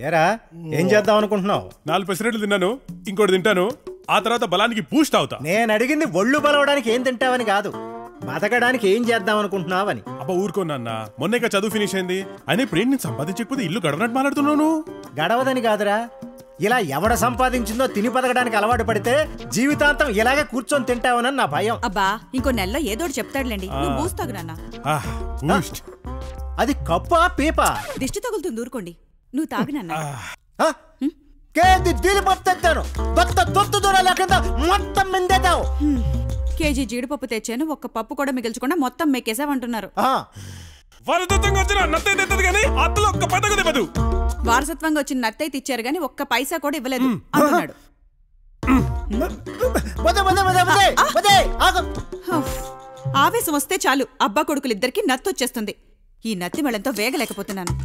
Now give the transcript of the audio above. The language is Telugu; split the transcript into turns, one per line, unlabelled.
ఏరా ఏం చేద్దాం అనుకుంటున్నావు
నాలుగు పెసరెట్లు తిన్నాను ఇంకోటి తింటాను ఆ తర్వాత బలానికి బూస్ట్ అవుతా
నేను అడిగింది ఒళ్ళు బలవడానికి ఏం తింటావని కాదు బతకడానికి ఏం చేద్దాం అనుకుంటున్నావని
అబ్బా ఊరుకోనన్నా మొన్నేక చదువు ఫినిష్ అయింది అయినా ఇప్పుడు ఏంటి నేను సంపాదించకపోతే ఇల్లు గడవనట్టు మాట్లాడుతున్నాను
గడవదని కాదురా ఇలా ఎవడ సంపాదించిందో తిని బతకడానికి అలవాటు పడితే జీవితాంతం ఇలాగే కూర్చొని తింటావనని నా భయం
అబ్బా ఇంకో నెలలో ఏదో ఒకటి చెప్తాడులేండి నువ్వు బూస్ తాగు నాన్న
ఆహ్, బూస్ట్
అది కప్పా పీపా
దిష్టి తగులుతుంది ఊరుకోండి నువ్వు తాగు నాన్న
ఆ? కేజీ జీడిపప్పు తెచ్చాను దొత్త దొత్తు దూర లేకుండా మొత్తం మిందేతావు
హ్మ్. కేజీ జీడిపప్పు తెచ్చాను ఒక్క పప్పు కూడా మిగిల్చకుండా మొత్తం మెక్కేసావంటున్నారు
ఆ,
వరదత్వంగా వచ్చిన నత్తే తెత్తది కానీ అత్తలో ఒక్క పదకు తెప్పదు
వారసత్వంగా వచ్చిన నత్తయ్య తెచ్చారు గాని ఒక్క పైసా కూడా ఇవ్వలేదు అంటున్నాడు
వదే, వదే, వదే, వదే, వదే, ఆగు.
హఫ్. ఆవేశం వస్తే చాలు అబ్బా కొడుకులిద్దరికి నత్తొచ్చేస్తుంది ఈ నత్తి మెళంతో వేగలేకపోతున్నాను